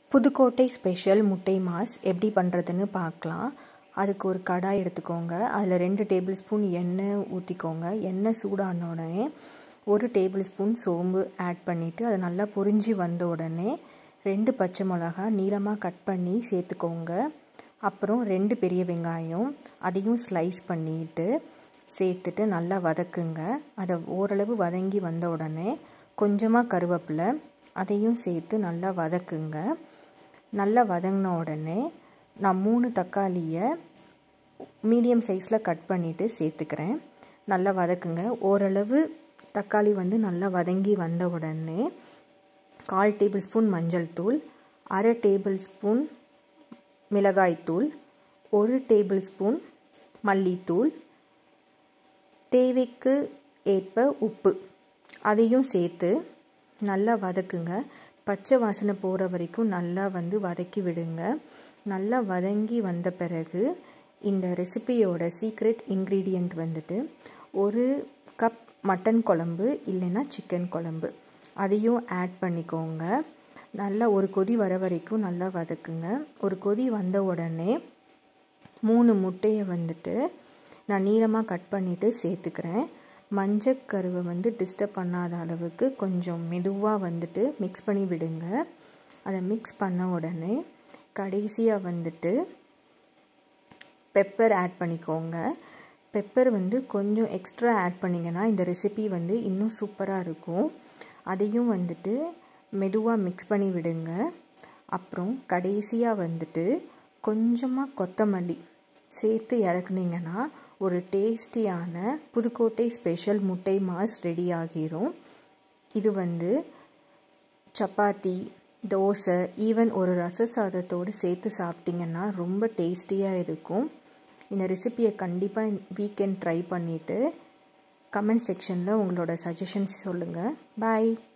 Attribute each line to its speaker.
Speaker 1: Pudukkottai special முட்டை mass எப்படி பண்ணுறதுன்னு பார்க்கலாம் அதுக்கு ஒரு கடாய் எடுத்துக்கோங்க அதில் ரெண்டு டேபிள் ஸ்பூன் எண்ணெய் ஊற்றிக்கோங்க எண்ணெய் சூடான உடனே ஒரு டேபிள் ஸ்பூன் சோம்பு ஆட் பண்ணிவிட்டு அது நல்லா பொரிஞ்சு வந்த உடனே ரெண்டு பச்சை மிளகா நீளமாக கட் பண்ணி சேர்த்துக்கோங்க அப்புறம் ரெண்டு பெரிய வெங்காயம் அதையும் ஸ்லைஸ் பண்ணிட்டு சேர்த்துட்டு நல்லா வதக்குங்க அதை ஓரளவு வதங்கி வந்த உடனே கொஞ்சமாக கருவேப்பிலை அதையும் சேர்த்து நல்லா வதக்குங்க நல்லா வதங்கின உடனே நான் மூணு தக்காளியை மீடியம் சைஸில் கட் பண்ணிவிட்டு சேர்த்துக்கிறேன் நல்லா வதக்குங்க ஓரளவு தக்காளி வந்து நல்லா வதங்கி வந்த உடனே கால் டேபிள் ஸ்பூன் மஞ்சள் தூள் அரை டேபிள் ஸ்பூன் மிளகாய்த்தூள் ஒரு டேபிள் ஸ்பூன் மல்லித்தூள் தேவைக்கு ஏற்ப உப்பு அதையும் சேர்த்து நல்லா வதக்குங்க பச்சை வாசனை போகிற வரைக்கும் நல்லா வந்து வதக்கி விடுங்க நல்லா வதங்கி வந்த பிறகு இந்த ரெசிபியோட சீக்ரெட் இன்க்ரீடியண்ட் வந்துட்டு ஒரு கப் மட்டன் குழம்பு இல்லைன்னா சிக்கன் குழம்பு அதையும் ஆட் பண்ணிக்கோங்க நல்லா ஒரு கொதி வர வரைக்கும் நல்லா வதக்குங்க ஒரு கொதி வந்த உடனே மூணு முட்டையை வந்துட்டு நான் நீளமாக கட் பண்ணிவிட்டு சேர்த்துக்கிறேன் மஞ்சக்கருவை வந்து டிஸ்டர்ப் பண்ணாத அளவுக்கு கொஞ்சம் மெதுவாக வந்துட்டு மிக்ஸ் பண்ணி விடுங்க அதை மிக்ஸ் பண்ண உடனே கடைசியாக வந்துட்டு பெப்பர் ஆட் பண்ணிக்கோங்க பெப்பர் வந்து கொஞ்சம் எக்ஸ்ட்ரா ஆட் பண்ணிங்கன்னா இந்த ரெசிபி வந்து இன்னும் சூப்பராக இருக்கும் அதையும் வந்துட்டு மெதுவாக மிக்ஸ் பண்ணி விடுங்க அப்புறம் கடைசியாக வந்துட்டு கொஞ்சமாக கொத்தமல்லி சேர்த்து இறக்குனீங்கன்னா ஒரு டேஸ்டியான புதுக்கோட்டை ஸ்பெஷல் முட்டை மாஸ் ரெடி ஆகிரும் இது வந்து சப்பாத்தி தோசை ஈவன் ஒரு ரச சாதத்தோடு சேர்த்து சாப்பிட்டிங்கன்னா ரொம்ப டேஸ்டியாக இருக்கும் இந்த ரெசிப்பியை கண்டிப்பாக வீக்கெண்ட் ட்ரை பண்ணிவிட்டு கமெண்ட் செக்ஷனில் உங்களோட சஜஷன்ஸ் சொல்லுங்கள் பாய்